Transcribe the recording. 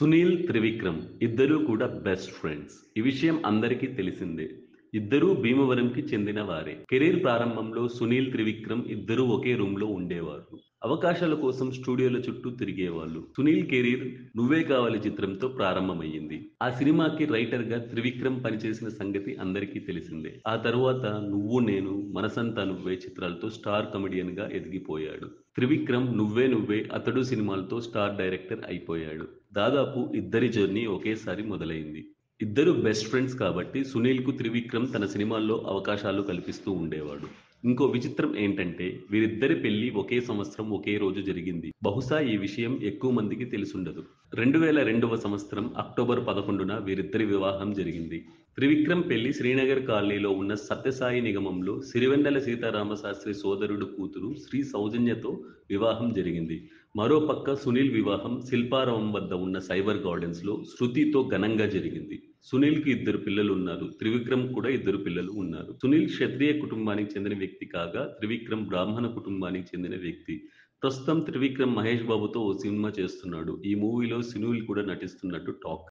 సునీల్ త్రివిక్రమ్ ఇద్దరూ కూడా best friends ఈ విషయం అందరికీ తెలిసిందే ఇద్దరూ భీమవరంకి చెందిన వారే కెరీర్ ప్రారంభంలో సునీల్ త్రివిక్రమ్ ఇద్దరూ ఒకే రూమ్ లో ఉండేవారు అవకాశాల కోసం స్టూడియోల చుట్టూ తిరిగేవాళ్ళు సునీల్ కెరీర్ నువ్వే కావాలి చిత్రంతో ప్రారంభమయ్యింది ఆ సినిమాకి రైటర్ గా త్రివిక్రమ్ పనిచేసిన సంగతి అందరికీ తెలిసిందే ఆ తరువాత నువ్వు నేను మనసంతా నువ్వే చిత్రాలతో స్టార్ కమెడియన్ గా ఎదిగిపోయాడు త్రివిక్రమ్ నువ్వే నువ్వే అతడు సినిమాలతో స్టార్ డైరెక్టర్ అయిపోయాడు దాదాపు ఇద్దరి జర్నీ ఒకేసారి మొదలైంది ఇద్దరు బెస్ట్ ఫ్రెండ్స్ కాబట్టి సునీల్ కు త్రివిక్రమ్ తన సినిమాల్లో అవకాశాలు కల్పిస్తూ ఉండేవాడు ఇంకో విచిత్రం ఏంటంటే వీరిద్దరి పెళ్లి ఒకే సంవత్సరం ఒకే రోజు జరిగింది బహుశా ఈ విషయం ఎక్కువ మందికి తెలిసుండదు రెండు వేల రెండవ సంవత్సరం అక్టోబర్ పదకొండున వీరిద్దరి వివాహం జరిగింది త్రివిక్రమ్ పెళ్లి శ్రీనగర్ కాలనీలో ఉన్న సత్యసాయి నిగమంలో సిరివెన్నెల సీతారామ శాస్త్రి సోదరుడు కూతురు శ్రీ సౌజన్యతో వివాహం జరిగింది మరోపక్క సునీల్ వివాహం శిల్పారామం వద్ద ఉన్న సైబర్ గార్డెన్స్ లో శృతితో ఘనంగా జరిగింది సునీల్ కి ఇద్దరు పిల్లలు ఉన్నారు త్రివిక్రమ్ కూడా ఇద్దరు పిల్లలు ఉన్నారు సునీల్ క్షత్రియ కుటుంబానికి చెందిన వ్యక్తి కాగా త్రివిక్రమ్ బ్రాహ్మణ కుటుంబానికి చెందిన వ్యక్తి ప్రస్తుతం త్రివిక్రమ్ మహేష్ బాబుతో ఓ సినిమా చేస్తున్నాడు ఈ మూవీలో సునీల్ కూడా నటిస్తున్నట్టు టాక్